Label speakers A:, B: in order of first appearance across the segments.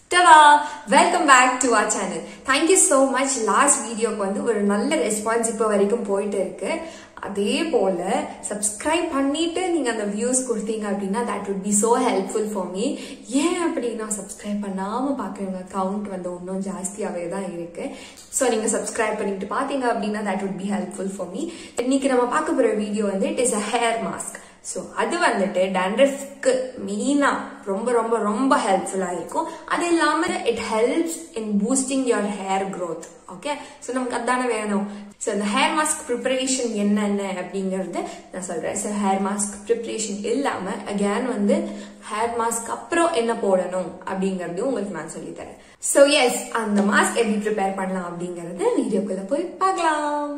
A: Tawa welcome back to our channel thank you so much last வீடியோக்கு வந்து ஒரு நல்ல ரெஸ்பான்ஸ் இப்போ வரைக்கும் போயிட்டு இருக்கு அதே போல சப்ஸ்கிரைப் பண்ணிட்டு நீங்க அந்த வியூஸ் கொடுத்தீங்க அப்படின்னா that would be so helpful for me ஏன் அப்படின்னா சப்ஸ்கிரைப் பண்ணாம பாக்குறவங்க கவுண்ட் வந்து இன்னும் ஜாஸ்தியாவே தான் இருக்கு ஸோ நீங்க சப்ஸ்கிரைப் பண்ணிட்டு பாத்தீங்க அப்படின்னா that would be helpful for me இன்னைக்கு நம்ம பார்க்க போற வீடியோ வந்து it is a hair mask so அது வந்துட்டு டேண்ட்ரஃப்க்கு மெயினா ரொம்ப ரொம்ப ரொம்ப ஹெல்ப்ஃபுல்லா இருக்கும் அது இல்லாம it helps in boosting your hair growth okay so நமக்கு அதானே வேணும் ஸோ இந்த ஹேர் மாஸ்க் ப்ரிப்பரேஷன் என்னென்ன அப்படிங்கறது நான் சொல்றேன் ஸோ ஹேர் மாஸ்க் ப்ரிப்பரேஷன் இல்லாம அகேன் வந்து ஹேர் மாஸ்க் அப்புறம் என்ன போடணும் அப்படிங்கறதையும் உங்களுக்கு நான் சொல்லி தரேன் ஸோ எஸ் அந்த மாஸ்க் எப்படி ப்ரிப்பேர் பண்ணலாம் அப்படிங்கறது வீடியோக்குள்ள போய் பார்க்கலாம்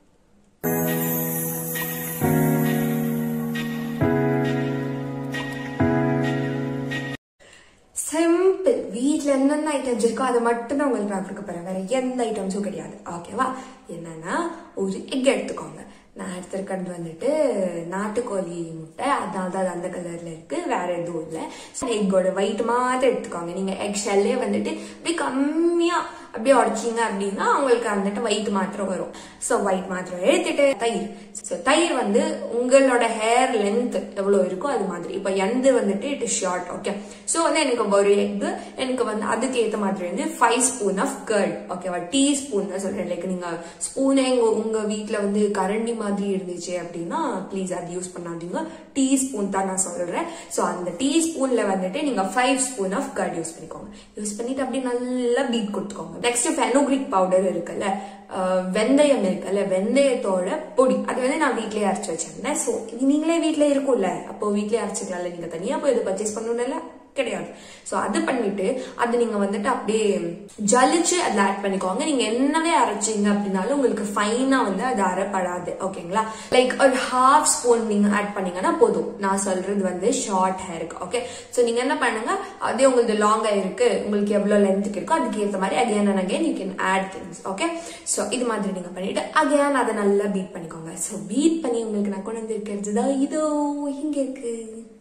A: சிம்பிள் வீட்ல என்னென்ன ஐட்டம்ஸ் இருக்கோ அதை மட்டும் தான் உங்களுக்கு நான் கொடுக்க போறேன் வேற எந்த ஐட்டம்ஸும் கிடையாது ஓகேவா என்னன்னா ஒரு எக் எடுத்துக்கோங்க நான் எடுத்திருக்கிறது வந்துட்டு நாட்டுக்கோழி முட்டை அதனால தான் அது அந்த கலர்ல இருக்கு வேற எதுவும் இல்லை எக்கோட ஒயிட் மாத்திரம் எடுத்துக்கோங்க நீங்க எக் ஷெல்லே வந்துட்டு அப்படியே கம்மியா அப்படியே உடைச்சிங்க அப்படின்னா உங்களுக்கு வந்துட்டு ஒயிட் மாத்திரம் வரும் ஸோ ஒயிட் மாத்திரம் எடுத்துட்டு தயிர் ஸோ தயிர் வந்து உங்களோட ஹேர் லென்த் எவ்வளோ இருக்கோ அது மாதிரி இப்போ எந்த வந்துட்டு it is short okay so வந்து எனக்கு ஒரு எக் எனக்கு வந்து அதுக்கு ஏற்ற மாதிரி வந்து ஃபைவ் ஸ்பூன் ஆஃப் கர்ட் ஓகேவா டீ ஸ்பூன் தான் சொல்றேன் லைக் நீங்க ஸ்பூனே உங்க உங்க வீட்டில் வந்து கரண்டி மாதிரி இருந்துச்சு அப்படின்னா ப்ளீஸ் அது யூஸ் பண்ணாதீங்க டீ ஸ்பூன் தான் நான் சொல்றேன் ஸோ அந்த டீ ஸ்பூன்ல வந்துட்டு நீங்க five spoon of curd use பண்ணிக்கோங்க யூஸ் பண்ணிட்டு அப்படியே நல்லா பீட் கொடுத்துக்கோங்க நெக்ஸ்ட் ஃபெனோக்ரிக் பவுடர் இருக்குல்ல அஹ் வெந்தயம் இருக்குல்ல வெந்தயத்தோட பொடி அது வந்து நான் வீட்லயே அரைச்சு வச்சிருந்தேன் ஸோ நீங்களே வீட்ல இருக்கும்ல அப்போ வீட்லயே அரைச்சிக்கலாம்ல நீங்க தனியா போய் இது பர்ச்சேஸ் பண்ணணும்ல கிடையாது ஸோ அது பண்ணிட்டு அது நீங்க வந்துட்டு அப்படியே ஜலிச்சு அதில் ஆட் பண்ணிக்கோங்க நீங்க என்னவே அரைச்சிங்க அப்படின்னாலும் உங்களுக்கு ஃபைனா வந்து அது அரைப்படாது ஓகேங்களா லைக் ஒரு ஹாஃப் ஸ்பூன் நீங்க ஆட் பண்ணீங்கன்னா போதும் நான் சொல்றது வந்து ஷார்ட் ஹேருக்கு ஓகே ஸோ நீங்க என்ன பண்ணுங்க அதே உங்களுக்கு லாங்கா இருக்கு உங்களுக்கு எவ்வளவு லென்த்துக்கு இருக்கோ அதுக்கு ஏற்ற மாதிரி again and again you can add things okay so இது மாதிரி நீங்க பண்ணிட்டு அகைன் அதை நல்லா பீட் பண்ணிக்கோங்க ஸோ பீட் பண்ணி உங்களுக்கு நான் கொண்டு வந்து இருக்கிறது தான் இதோ இங்க இருக்கு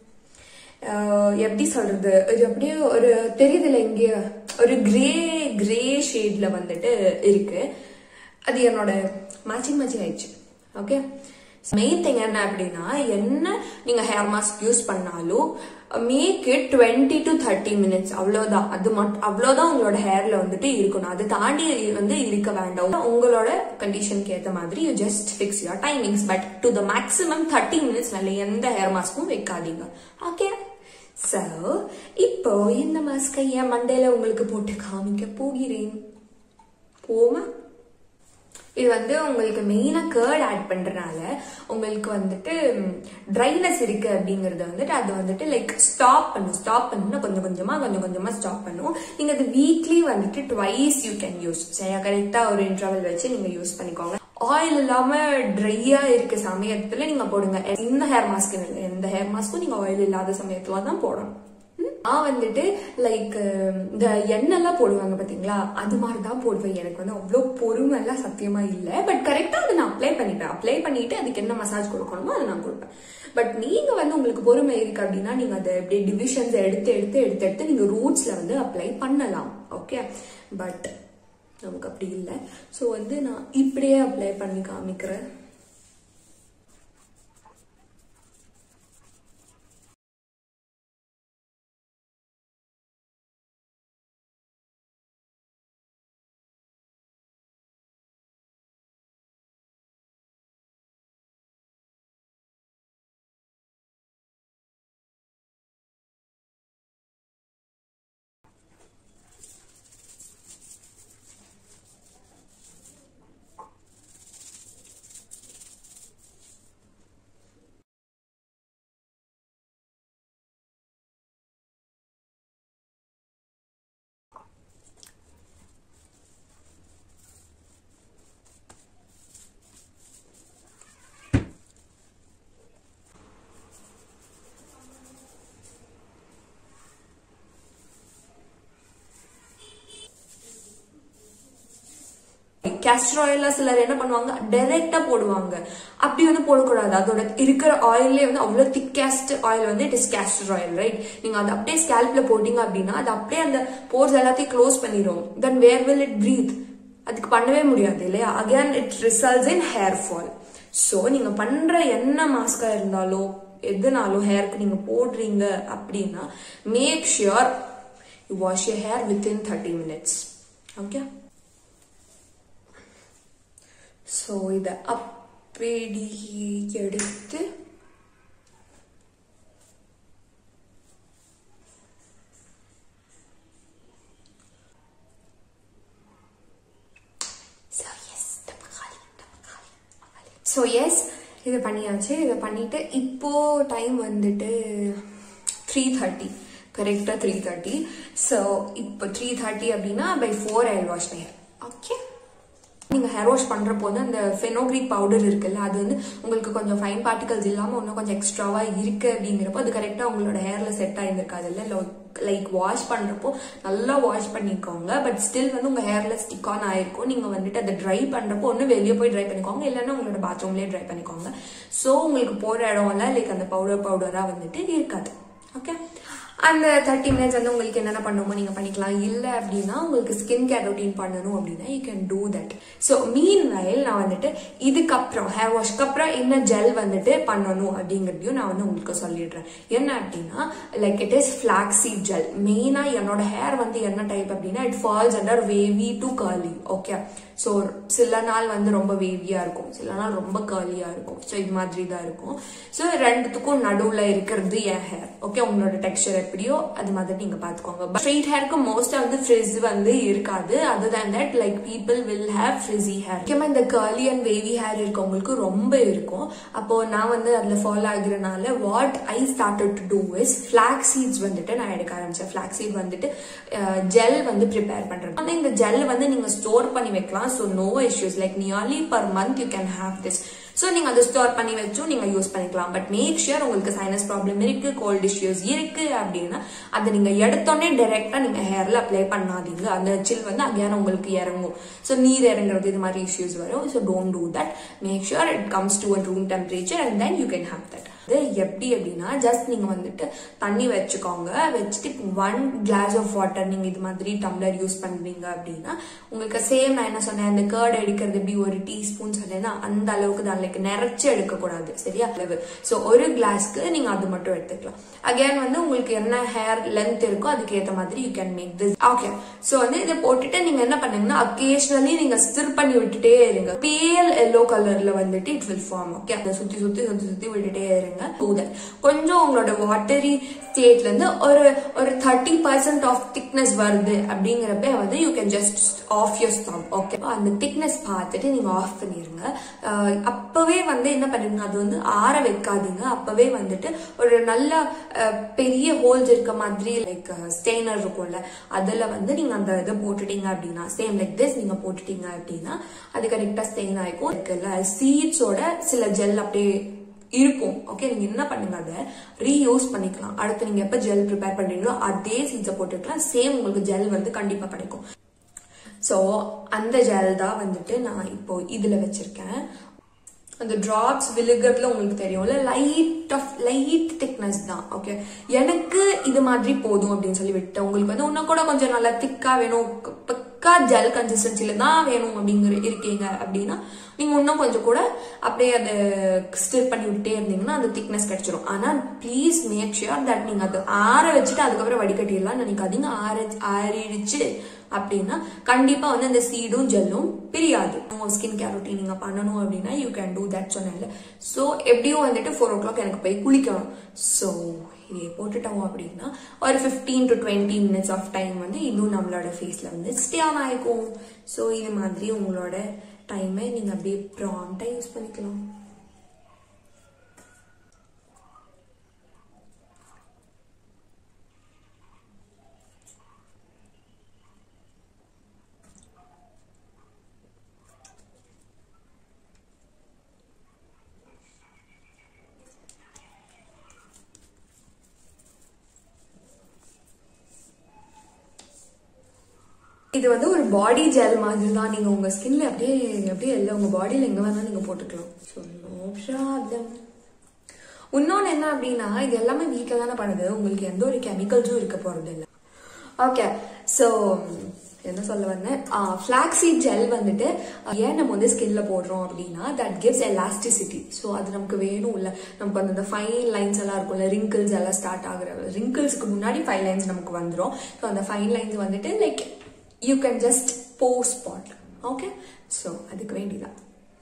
A: ஆஹ் எப்படி சொல்றது இது அப்படியே ஒரு தெரியுதுல இங்க ஒரு கிரே கிரே ஷேட்ல வந்துட்டு இருக்கு அது என்னோட மேட்சிங் மேட்சிங் ஆயிடுச்சு ஓகே மெயின் திங் என்ன அப்படின்னா என்ன நீங்க ஹேர் மாஸ்க் யூஸ் பண்ணாலும் make it twenty to thirty minutes அவ்வளவுதான் அது மட்டும் அவ்வளவுதான் உங்களோட ஹேர்ல வந்துட்டு இருக்கணும் அது தாண்டி வந்து இருக்க வேண்டாம் உங்களோட கண்டிஷனுக்கு ஏத்த மாதிரி you just fix your timings but to the maximum thirty minutes மேல எந்த ஹேர் மாஸ்க்கும் வைக்காதீங்க ஓகே சோ இப்போ இந்த மாஸ்கை என் மண்டையில உங்களுக்கு போட்டு காமிக்க போகிறேன் போமா இது வந்து உங்களுக்கு மெயினா கேர்ட் ஆட் பண்றதுனால உங்களுக்கு வந்துட்டு ட்ரைனஸ் இருக்கு அப்படிங்கறது வந்துட்டு அது வந்துட்டு லைக் ஸ்டாப் பண்ணும் ஸ்டாப் பண்ணுன்னா கொஞ்சம் கொஞ்சமா கொஞ்சம் கொஞ்சமா ஸ்டாப் பண்ணும் நீங்க அது வீக்லி வந்துட்டு ட்வைஸ் யூ கேன் யூஸ் சரியா கரெக்டா ஒரு இன்டர்வல் வச்சு நீங்க யூஸ் பண்ணிக்கோங்க ஆயில் இல்லாம ட்ரையா இருக்க சமயத்துல நீங்க போடுங்க இந்த ஹேர் மாஸ்க் இல்லை எந்த ஹேர் மாஸ்க்கும் நீங்க ஆயில் இல்லாத சமயத்துல தான் போடணும் நான் வந்துட்டு லைக் இந்த எண்ணெய்லாம் போடுவாங்க பாத்தீங்களா அது மாதிரி தான் போடுவேன் எனக்கு வந்து அவ்வளோ பொறுமை எல்லாம் சத்தியமா இல்லை பட் கரெக்டா அதை நான் அப்ளை பண்ணிப்பேன் அப்ளை பண்ணிட்டு அதுக்கு என்ன மசாஜ் கொடுக்கணுமோ அதை நான் கொடுப்பேன் பட் நீங்க வந்து உங்களுக்கு பொறுமை இருக்கு அப்படின்னா நீங்க அதை அப்படியே டிவிஷன்ஸ் எடுத்து எடுத்து எடுத்து எடுத்து நீங்க ரூட்ஸ்ல வந்து அப்ளை பண்ணலாம் ஓகே பட் நமக்கு அப்படி இல்லை ஸோ வந்து நான் இப்படியே அப்ளை பண்ணி காமிக்கிறேன் கேஸ்டர் ஆயில்ல சிலர் என்ன பண்ணுவாங்க டைரக்டா போடுவாங்க அப்படி வந்து போடக்கூடாது அதோட இருக்கிற ஆயிலே வந்து அவ்வளவு திக்கஸ்ட் ஆயில் வந்து it is castor oil right நீங்க அதை அப்படியே ஸ்கேல்ப்ல போட்டீங்க அப்படின்னா அது அப்படியே அந்த போர்ஸ் எல்லாத்தையும் க்ளோஸ் பண்ணிடும் then where will it breathe அதுக்கு பண்ணவே முடியாது இல்லையா again it results in hair fall so நீங்க பண்ற என்ன மாஸ்கா இருந்தாலும் எதுனாலும் ஹேருக்கு நீங்க போடுறீங்க அப்படின்னா make sure you wash your hair within thirty minutes okay so இதை அப்படி எடுத்து ஸோ எஸ் இது பண்ணியாச்சு இதை பண்ணிட்டு இப்போ டைம் வந்துட்டு த்ரீ தேர்ட்டி கரெக்டாக த்ரீ தேர்ட்டி ஸோ இப்போ த்ரீ தேர்ட்டி அப்படின்னா by four I wash my hair okay நீங்கள் ஹேர் வாஷ் பண்ணுறப்போ வந்து அந்த ஃபெனோக்ரிக் பவுடர் இருக்குல்ல அது வந்து உங்களுக்கு கொஞ்சம் ஃபைன் பார்ட்டிகல்ஸ் இல்லாமல் இன்னும் கொஞ்சம் எக்ஸ்ட்ராவாக இருக்கு அப்படிங்கிறப்போ அது கரெக்டாக உங்களோட ஹேரில் செட் ஆகிருக்காது இல்லை லைக் வாஷ் பண்ணுறப்போ நல்லா வாஷ் பண்ணிக்கோங்க பட் ஸ்டில் வந்து உங்கள் ஹேரில் ஸ்டிக் ஆன் ஆயிருக்கும் நீங்கள் வந்துட்டு அதை ட்ரை பண்ணுறப்போ ஒன்று வெளியே போய் ட்ரை பண்ணிக்கோங்க இல்லைன்னா உங்களோட பாத்ரூம்லேயே ட்ரை பண்ணிக்கோங்க ஸோ உங்களுக்கு போகிற இடம்லாம் லைக் அந்த பவுடர் பவுடராக வந்துட்டு இருக்காது ஓகே அந்த தேர்ட்டி மினிட்ஸ் வந்து உங்களுக்கு என்னென்ன பண்ணுமோ நீங்கள் பண்ணிக்கலாம் இல்லை அப்படின்னா உங்களுக்கு ஸ்கின் கேர் ரொட்டீன் பண்ணணும் அப்படின்னா you can do that so meanwhile நான் வந்துட்டு இதுக்கப்புறம் ஹேர் வாஷ்க்கு அப்புறம் என்ன ஜெல் வந்துட்டு பண்ணணும் அப்படிங்கிறதையும் நான் வந்து உங்களுக்கு சொல்லிடுறேன் என்ன அப்படின்னா like it is flaxseed gel மெயினாக என்னோட ஹேர் வந்து என்ன டைப் அப்படின்னா it falls under wavy to curly okay so சில நாள் வந்து ரொம்ப வேவியாக இருக்கும் சில நாள் ரொம்ப கர்லியாக இருக்கும் ஸோ இது மாதிரி தான் இருக்கும் ஸோ ரெண்டுத்துக்கும் நடுவில் இருக்கிறது என் ஹேர் ஓகே உங்களோட டெக்ஸ்டர் எப்படியோ அது மாதிரி நீங்க பாத்துக்கோங்க ஸ்ட்ரெயிட் ஹேருக்கு மோஸ்டா வந்து ஃப்ரிஸ் வந்து இருக்காது other than that like people will have frizzy hair முக்கியமா இந்த கர்லி அண்ட் வேவி ஹேர் இருக்கவங்களுக்கு ரொம்ப இருக்கும் அப்போ நான் வந்து அதுல ஃபாலோ ஆகுறதுனால what I started to do is flaxseeds வந்துட்டு நான் எடுக்க ஆரம்பிச்சேன் ஃபிளாக் சீட் வந்துட்டு ஜெல் வந்து ப்ரிப்பேர் பண்றேன் ஆனா இந்த ஜெல் வந்து நீங்க ஸ்டோர் பண்ணி வைக்கலாம் so no issues like nearly per month you can have this so நீங்க அதை ஸ்டோர் பண்ணி வச்சும் நீங்க யூஸ் பண்ணிக்கலாம் பட் மேக் ஷியர் உங்களுக்கு சைனஸ் ப்ராப்ளம் இருக்கு கோல்ட் இஷ்யூஸ் இருக்கு அப்படின்னா அதை நீங்க எடுத்தோடனே டைரக்டா நீங்க ஹேர்ல அப்ளை பண்ணாதீங்க அந்த சில் வந்து அகைன் உங்களுக்கு இறங்கும் ஸோ நீர் இறங்குறது இது மாதிரி இஷ்யூஸ் வரும் so don't do that make sure it comes to a room temperature and then you can have that அது எப்படி அப்படின்னா ஜஸ்ட் நீங்க வந்துட்டு தண்ணி வச்சுக்கோங்க வச்சுட்டு ஒன் கிளாஸ் ஆஃப் வாட்டர் நீங்க இது மாதிரி டம்ளர் யூஸ் பண்றீங்க அப்படின்னா உங்களுக்கு சேம் நான் என்ன சொன்னேன் அந்த கேர்ட் எடுக்கிறது எப்படி ஒரு டீஸ்பூன் சொன்னேன்னா அந்த அளவுக்கு தான் லைக் நிறைச்சு எடுக்கக்கூடாது சரியா அளவு ஸோ ஒரு கிளாஸ்க்கு நீங்க அது மட்டும் எடுத்துக்கலாம் அகைன் வந்து உங்களுக்கு என்ன ஹேர் லென்த் இருக்கோ அதுக்கு ஏற்ற மாதிரி you can make this okay so வந்து இதை போட்டுட்டு நீங்க என்ன பண்ணீங்கன்னா அக்கேஷனலி நீங்க ஸ்டிர் பண்ணி விட்டுட்டே இருங்க பேல் எல்லோ கலர்ல வந்துட்டு இட் வில் ஃபார்ம் ஓகே அதை சுத்தி சுத்தி சுத்தி சுத்தி விட்டுட்டே இருங்க ஊதல் கொஞ்சம் உங்களோட வாட்டரி ஸ்டேட்ல இருந்து ஒரு ஒரு தேர்ட்டி பர்சன்ட் ஆஃப் திக்னஸ் வருது அப்படிங்கிறப்ப வந்து you can just off your stop okay அந்த திக்னஸ் பார்த்துட்டு நீங்க ஆஃப் பண்ணிருங்க அப்பவே வந்து என்ன பண்ணுங்க அது வந்து ஆற வைக்காதீங்க அப்பவே வந்துட்டு ஒரு நல்ல பெரிய ஹோல்ஸ் இருக்க மாதிரி லைக் ஸ்டெய்னர் இருக்கும்ல அதுல வந்து நீங்க அந்த இதை போட்டுட்டீங்க அப்படின்னா சேம் லைக் திஸ் நீங்க போட்டுட்டீங்க அப்படின்னா அது கரெக்டா ஸ்டெயின் ஆயிக்கும் இருக்குல்ல சீட்ஸோட சில ஜெல் அப்படியே இருக்கும் ஓகே நீங்க என்ன பண்ணுங்க அதை ரீயூஸ் பண்ணிக்கலாம் அடுத்து நீங்க எப்ப ஜெல் ப்ரிப்பேர் பண்றீங்களோ அதே சீட்ஸை போட்டுக்கலாம் சேம் உங்களுக்கு ஜெல் வந்து கண்டிப்பா கிடைக்கும் ஸோ அந்த ஜெல் தான் வந்துட்டு நான் இப்போ இதுல வச்சிருக்கேன் அந்த டிராப்ஸ் விழுகிறதுல உங்களுக்கு தெரியும்ல லைட் ஆஃப் லைட் திக்னஸ் தான் ஓகே எனக்கு இது மாதிரி போதும் அப்படின்னு சொல்லி விட்டேன் உங்களுக்கு வந்து இன்னும் கூட கொஞ்சம் நல்லா திக்கா வேணும் பக்கா ஜெல் கன்சிஸ்டன்சில தான் வேணும் அப்படிங்கிற இருக்கீங்க அப்படின்னா நீங்க இன்னும் கொஞ்சம் கூட அப்படியே அதை ஸ்டிர் பண்ணி விட்டே இருந்தீங்கன்னா அந்த திக்னஸ் கிடைச்சிரும் ஆனா ப்ளீஸ் மேக் ஷியர் தட் நீங்க அதை ஆற வச்சுட்டு அதுக்கப்புறம் வடிகட்டிடலாம் நினைக்காதீங்க ஆற ஆறிடுச்சு அப்படின்னா கண்டிப்பா வந்து அந்த சீடும் ஜெல்லும் பிரியாது உங்க ஸ்கின் கேர் ரொட்டீன் நீங்க பண்ணணும் அப்படின்னா யூ கேன் டூ தட் சொன்னேன்ல ஸோ எப்படியும் வந்துட்டு ஃபோர் ஓ கிளாக் எனக்கு போய் குளிக்கணும் ஸோ இதை போட்டுட்டோம் அப்படின்னா ஒரு fifteen to twenty minutes of time வந்து இன்னும் நம்மளோட ஃபேஸ்ல வந்து ஸ்டே ஆன் ஆயிருக்கும் ஸோ இது மாதிரி உங்களோட டைமை நீங்க அப்படியே ப்ராம்டா யூஸ் பண்ணிக்கலாம் இது வந்து ஒரு பாடி ஜெல் மாதிரி தான் நீங்க உங்க ஸ்கின்ல அப்படியே அப்படியே இல்லை உங்க பாடியில எங்க வேணாலும் நீங்க போட்டுக்கலாம் ஸோ நோ ப்ராப்ளம் இன்னொன்று என்ன அப்படின்னா இது எல்லாமே வீட்டில் தானே பண்ணுது உங்களுக்கு எந்த ஒரு கெமிக்கல்ஸும் இருக்க போறது இல்லை ஓகே ஸோ என்ன சொல்ல வந்தேன் ஃபிளாக்ஸீட் ஜெல் வந்துட்டு ஏன் நம்ம வந்து ஸ்கின்ல போடுறோம் அப்படின்னா தட் கிவ்ஸ் எலாஸ்டிசிட்டி ஸோ அது நமக்கு வேணும் இல்லை நமக்கு அந்த ஃபைன் லைன்ஸ் எல்லாம் இருக்கும்ல ரிங்கிள்ஸ் எல்லாம் ஸ்டார்ட் ஆகுற ரிங்கிள்ஸ்க்கு முன்னாடி ஃபைன் லைன்ஸ் நமக்கு வந்துடும் ஸோ அந்த ஃபைன் லைன்ஸ் வந்துட்டு like you can just post spot okay so அதுக்கு வேண்டிதான்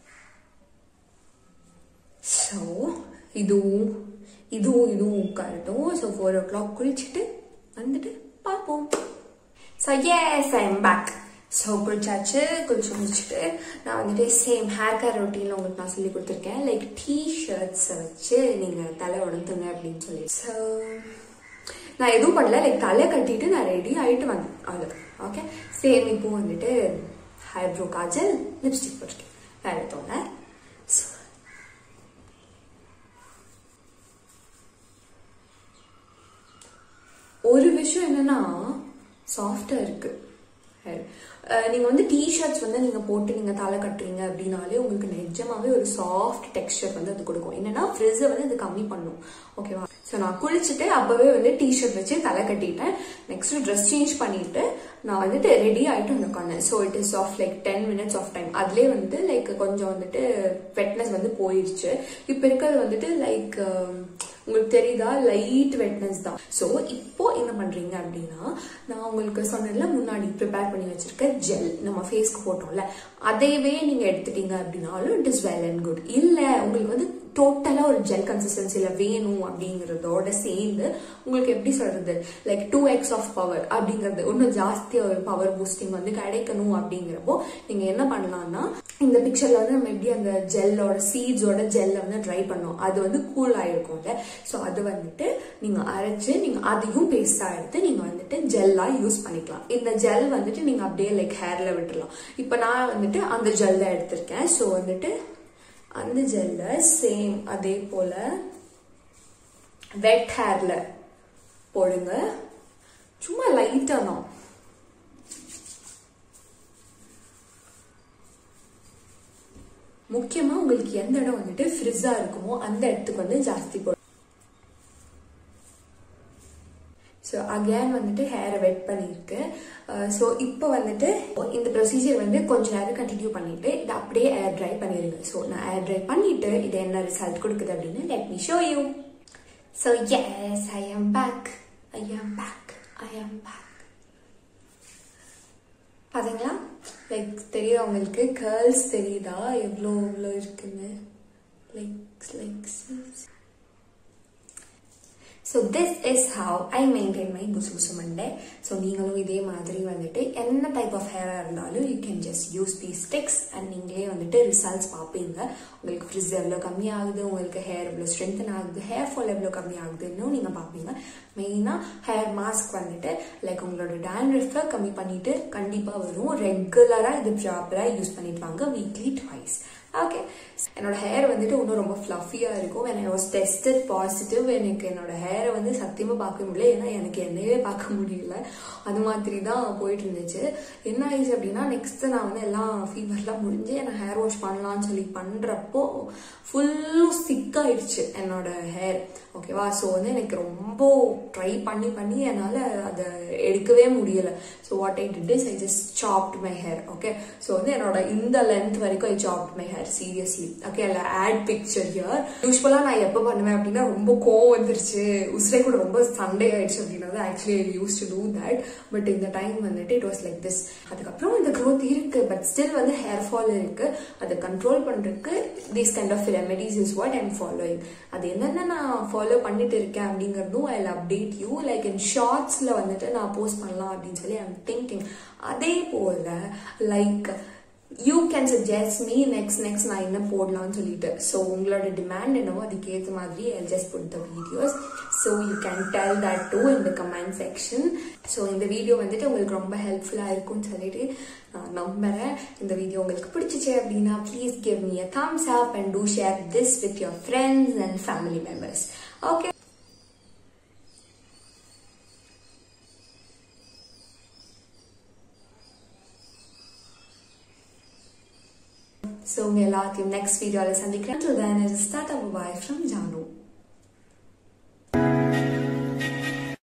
A: ஸோ இதுவும் இதுவும் இதுவும் உட்காரட்டும் ஸோ ஃபோர் ஓ கிளாக் குளிச்சுட்டு வந்துட்டு பார்ப்போம் so yes I'm back so குளிச்சாச்சு குளிச்சு முடிச்சுட்டு நான் வந்துட்டு சேம் ஹேர் கேர் ரொட்டீனில் உங்களுக்கு நான் சொல்லி கொடுத்துருக்கேன் லைக் டீ ஷர்ட்ஸை வச்சு நீங்கள் தலை உடந்துங்க அப்படின்னு சொல்லி ஸோ நான் எதுவும் பண்ணல லைக் தலை கட்டிட்டு நான் ரெடி ஆகிட்டு வந்தேன் அது ஓகே சேம் இப்போ வந்துட்டு ஹைப்ரோ காஜல் லிப்ஸ்டிக் போட்டிருக்கேன் வேறு எதுவும் ஸோ ஒரு விஷயம் என்னன்னா சாஃப்டா இருக்கு hair. அஹ் நீங்க வந்து டிஷர்ட்ஸ் வந்து நீங்க போட்டு நீங்க தலை கட்டுறீங்க அப்படின்னாலே உங்களுக்கு நிஜமாவே ஒரு சாஃப்ட் டெக்ஸ்டர் வந்து அது கொடுக்கும் என்னன்னா ஃப்ரிட்ஸை வந்து அது கம்மி பண்ணும் ஓகேவா ஸோ நான் குளிச்சுட்டு அப்பவே வந்து டிஷர்ட் வச்சு தலை கட்டிட்டேன் நெக்ஸ்ட் ட்ரெஸ் சேஞ்ச் பண்ணிட்டு நான் வந்துட்டு ரெடி ஆயிட்டு வந்து உட்காந்தேன் so it is of like ten minutes of time அதுலேயே வந்து லைக் கொஞ்சம் வந்துட்டு வெட்னஸ் வந்து போயிடுச்சு இப்போ இருக்கிறது வந்துட்டு லைக் உங்களுக்கு தெரியுதா லைட் வெட்னஸ் தான் ஸோ இப்போ என்ன பண்றீங்க அப்படின்னா நான் உங்களுக்கு சொன்னேன்ல முன்னாடி ப்ரிப்பேர் பண்ணி வச்சிருக்க ஜெல் நம்ம ஃபேஸ்க்கு போட்டோம்ல அதையவே நீங்க எடுத்துட்டீங்க அப்படின்னாலும் it is well and good இல்ல உங்களுக்கு வந்து டோட்டலா ஒரு ஜெல் கன்சிஸ்டன்சில வேணும் அப்படிங்கறதோட சேர்ந்து உங்களுக்கு எப்படி சொல்றது like two X of power அப்படிங்கிறது இன்னும் ஜாஸ்தியா ஒரு பவர் பூஸ்டிங் வந்து கிடைக்கணும் அப்படிங்கிறப்போ நீங்க என்ன பண்ணலாம்னா இந்த பிக்சர்ல வந்து நம்ம எப்படி அந்த ஜெல்லோட சீட்ஸோட ஜெல்ல வந்து ட்ரை பண்ணோம் அது வந்து கூல் ஆயிருக்கும்ல ஸோ அது வந்துட்டு நீங்க அரைச்சு நீங்க அதையும் பேஸ்டா எடுத்து நீங்க வந்துட்டு ஜெல்லா யூஸ் பண்ணிக்கலாம் இந்த ஜெல் வந்துட்டு நீங்க அப்படியே லைக் ஹேர்ல விட்டுறலாம் இப்போ நான் வந்துட்டு அந்த ஜெல் தான் எடுத்திருக்கேன் ஸோ வந்துட்டு அந்த ஜெல்ல சேம் அதே போல வெட் ஹேர்ல போடுங்க சும்மா லைட்டா தான் முக்கியமா உங்களுக்கு எந்த இடம் வந்துட்டு ஃப்ரிஸ்ஸா இருக்குமோ அந்த இடத்துக்கு வந்து ஜாஸ்தி போடும் ஸோ அகேன் வந்துட்டு ஹேரை வெட் பண்ணியிருக்கு ஸோ இப்போ வந்துட்டு இந்த ப்ரொசீஜர் வந்து கொஞ்ச நேரம் கண்டினியூ பண்ணிட்டு இதை அப்படியே ஏர் ட்ரை பண்ணிடுங்க ஸோ நான் ஏர் ட்ரை பண்ணிட்டு இது என்ன ரிசல்ட் கொடுக்குது அப்படின்னு let me show you so yes I am back I am back I am back பாத்தீங்களா லைக் தெரியுதா உங்களுக்கு கேர்ள்ஸ் தெரியுதா எவ்வளோ எவ்வளோ இருக்குன்னு like like so this is how I maintain my புசு புசு மண்டே ஸோ நீங்களும் இதே மாதிரி வந்துட்டு என்ன டைப் ஆஃப் ஹேராக இருந்தாலும் you can just use the sticks and நீங்களே வந்துட்டு ரிசல்ட்ஸ் பார்ப்பீங்க உங்களுக்கு ஃப்ரிஸ் எவ்வளோ கம்மியாகுது உங்களுக்கு ஹேர் எவ்வளோ ஸ்ட்ரென்தன் ஆகுது ஹேர் ஃபால் எவ்வளோ கம்மியாகுதுன்னு நீங்கள் பார்ப்பீங்க மெயினாக ஹேர் மாஸ்க் வந்துட்டு லைக் உங்களோட டேண்ட்ரிஃபை கம்மி பண்ணிட்டு கண்டிப்பாக வரும் ரெகுலராக இது ப்ராப்பராக யூஸ் பண்ணிட்டு வாங்க வீக்லி ட்வைஸ் ஓகே என்னோட ஹேர் வந்துட்டு இன்னும் ரொம்ப ஃப்ளஃபியாக இருக்கும் when I was tested positive எனக்கு என்னோட ஹேரை வந்து சத்தியமாக பார்க்க முடியல ஏன்னா எனக்கு என்னையே பார்க்க முடியல அது மாதிரி தான் போயிட்டு இருந்துச்சு என்ன ஆயிடுச்சு அப்படின்னா நெக்ஸ்ட் நான் வந்து எல்லாம் ஃபீவர்லாம் முடிஞ்சு நான் ஹேர் வாஷ் பண்ணலாம்னு சொல்லி பண்ணுறப்போ ஃபுல்லும் ஸ்டிக் ஆயிடுச்சு என்னோட ஹேர் ஓகேவா ஸோ வந்து எனக்கு ரொம்ப ட்ரை பண்ணி பண்ணி என்னால் அதை எடுக்கவே முடியல so what I did is I just chopped my hair okay so வந்து என்னோட இந்த லென்த் வரைக்கும் I chopped my hair seriously okay அல்ல ஆட் பிக்சர் ஹியர் யூஸ்வலாக நான் எப்போ பண்ணுவேன் அப்படின்னா ரொம்ப கோவம் வந்துருச்சு உசிரை கூட ரொம்ப சண்டே ஆயிடுச்சு அப்படின்னா actually I use to do that but இந்த டைம் வந்துட்டு இட் வாஸ் லைக் திஸ் அதுக்கப்புறம் இந்த க்ரோத் இருக்கு பட் ஸ்டில் வந்து ஹேர் ஃபால் இருக்கு அதை கண்ட்ரோல் பண்றதுக்கு these kind of remedies is what I'm following அது என்னென்ன நான் ஃபாலோ பண்ணிட்டு இருக்கேன் அப்படிங்கறதும் I update you like in ஷார்ட்ஸ்ல வந்துட்டு நான் போஸ்ட் பண்ணலாம் அப்படின்னு சொல்லி ஐம் திங்கிங் அதே போல like you can suggest me next next நான் என்ன போடலாம்னு சொல்லிட்டு ஸோ உங்களோட டிமாண்ட் என்னவோ அதுக்கேற்ற மாதிரி I just put the videos so you can tell that to in the comment section so இந்த வீடியோ வந்துட்டு உங்களுக்கு ரொம்ப ஹெல்ப்ஃபுல்லாக இருக்கும்னு சொல்லிட்டு நான் நம்புறேன் இந்த வீடியோ உங்களுக்கு பிடிச்சிச்சு அப்படின்னா please give me a thumbs up and do share this with your friends and family members okay so உங்க எல்லாத்தையும் நெக்ஸ்ட் வீடியோவில் சந்திக்கிறேன் to then is tata bye from Janu